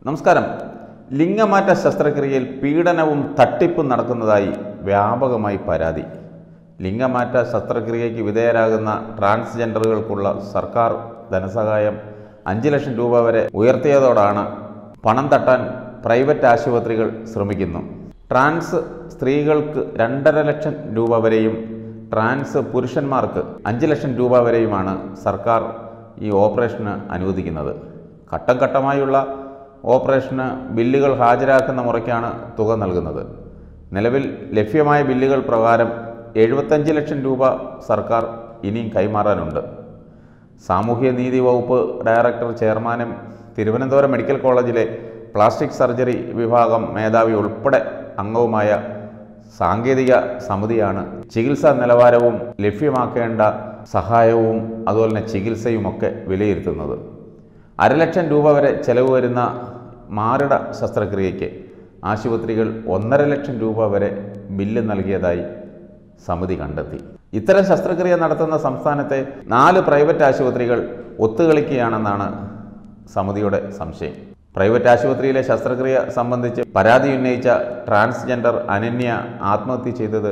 നമസ്കാരം ലിംഗമാറ്റ ശസ്ത്രക്രിയയിൽ പീഡനവും തട്ടിപ്പും നടക്കുന്നതായി വ്യാപകമായി പരാതി ലിംഗമാറ്റ ശസ്ത്രക്രിയയ്ക്ക് വിധേയരാകുന്ന ട്രാൻസ്ജെൻഡറുകൾക്കുള്ള സർക്കാർ ധനസഹായം അഞ്ച് ലക്ഷം രൂപ വരെ ഉയർത്തിയതോടാണ് പണം തട്ടാൻ പ്രൈവറ്റ് ആശുപത്രികൾ ശ്രമിക്കുന്നു ട്രാൻസ് സ്ത്രീകൾക്ക് രണ്ടര ലക്ഷം രൂപ വരെയും ട്രാൻസ് പുരുഷന്മാർക്ക് അഞ്ച് ലക്ഷം രൂപ വരെയുമാണ് സർക്കാർ ഈ ഓപ്പറേഷന് അനുവദിക്കുന്നത് ഘട്ടം ഘട്ടമായുള്ള ഓപ്പറേഷന് ബില്ലുകൾ ഹാജരാക്കുന്ന മുറയ്ക്കാണ് തുക നൽകുന്നത് നിലവിൽ ലഭ്യമായ ബില്ലുകൾ പ്രകാരം എഴുപത്തഞ്ച് ലക്ഷം രൂപ സർക്കാർ ഇനിയും കൈമാറാനുണ്ട് സാമൂഹ്യ നീതി വകുപ്പ് ഡയറക്ടർ ചെയർമാനും തിരുവനന്തപുരം മെഡിക്കൽ കോളേജിലെ പ്ലാസ്റ്റിക് സർജറി വിഭാഗം മേധാവി ഉൾപ്പെടെ അംഗവുമായ സാങ്കേതിക സമിതിയാണ് ചികിത്സാ നിലവാരവും ലഭ്യമാക്കേണ്ട സഹായവും അതുപോലെ തന്നെ ചികിത്സയുമൊക്കെ വിലയിരുത്തുന്നത് അരലക്ഷം രൂപ വരെ ചെലവ് വരുന്ന മാറിട ശസ്ത്രക്രിയയ്ക്ക് ആശുപത്രികൾ ഒന്നര ലക്ഷം രൂപ വരെ ബില്ല് നൽകിയതായി സമിതി കണ്ടെത്തി ഇത്തരം ശസ്ത്രക്രിയ നടത്തുന്ന സംസ്ഥാനത്തെ നാല് പ്രൈവറ്റ് ആശുപത്രികൾ ഒത്തുകളിക്കുകയാണെന്നാണ് സമിതിയുടെ സംശയം പ്രൈവറ്റ് ആശുപത്രിയിലെ ശസ്ത്രക്രിയ സംബന്ധിച്ച് പരാതി ഉന്നയിച്ച ട്രാൻസ്ജെൻഡർ അനന്യ ആത്മഹത്യ ചെയ്തത്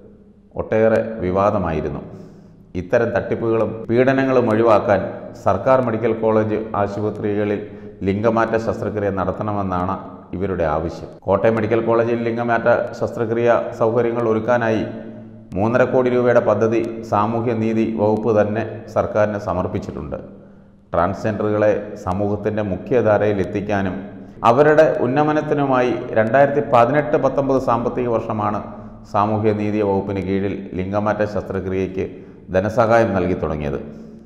ഒട്ടേറെ വിവാദമായിരുന്നു ഇത്തരം തട്ടിപ്പുകളും പീഡനങ്ങളും ഒഴിവാക്കാൻ സർക്കാർ മെഡിക്കൽ കോളേജ് ആശുപത്രികളിൽ ലിംഗമാറ്റ ശസ്ത്രക്രിയ നടത്തണമെന്നാണ് ഇവരുടെ ആവശ്യം കോട്ടയം മെഡിക്കൽ കോളേജിൽ ലിംഗമാറ്റ ശസ്ത്രക്രിയ സൗകര്യങ്ങൾ ഒരുക്കാനായി മൂന്നര കോടി രൂപയുടെ പദ്ധതി സാമൂഹ്യ നീതി വകുപ്പ് തന്നെ സർക്കാരിന് സമർപ്പിച്ചിട്ടുണ്ട് ട്രാൻസ്ജെൻഡറുകളെ സമൂഹത്തിൻ്റെ മുഖ്യധാരയിൽ എത്തിക്കാനും അവരുടെ ഉന്നമനത്തിനുമായി രണ്ടായിരത്തി പതിനെട്ട് പത്തൊമ്പത് സാമ്പത്തിക വർഷമാണ് സാമൂഹ്യ നീതി വകുപ്പിന് കീഴിൽ ലിംഗമാറ്റ ശസ്ത്രക്രിയയ്ക്ക് ധനസഹായം നൽകി തുടങ്ങിയത്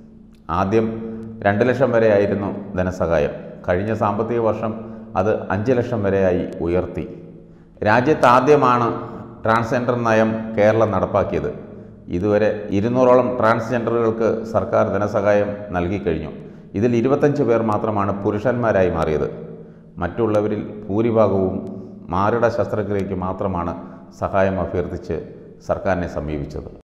ആദ്യം രണ്ട് ലക്ഷം വരെയായിരുന്നു ധനസഹായം കഴിഞ്ഞ സാമ്പത്തിക വർഷം അത് അഞ്ച് ലക്ഷം വരെയായി ഉയർത്തി രാജ്യത്ത് ആദ്യമാണ് ട്രാൻസ്ജെൻഡർ നയം കേരളം നടപ്പാക്കിയത് ഇതുവരെ ഇരുന്നൂറോളം ട്രാൻസ്ജെൻഡറുകൾക്ക് സർക്കാർ ധനസഹായം നൽകിക്കഴിഞ്ഞു ഇതിൽ ഇരുപത്തഞ്ച് പേർ മാത്രമാണ് പുരുഷന്മാരായി മാറിയത് മറ്റുള്ളവരിൽ ഭൂരിഭാഗവും മാറിട ശസ്ത്രക്രിയയ്ക്ക് മാത്രമാണ് സഹായം അഭ്യർത്ഥിച്ച് സർക്കാരിനെ സമീപിച്ചത്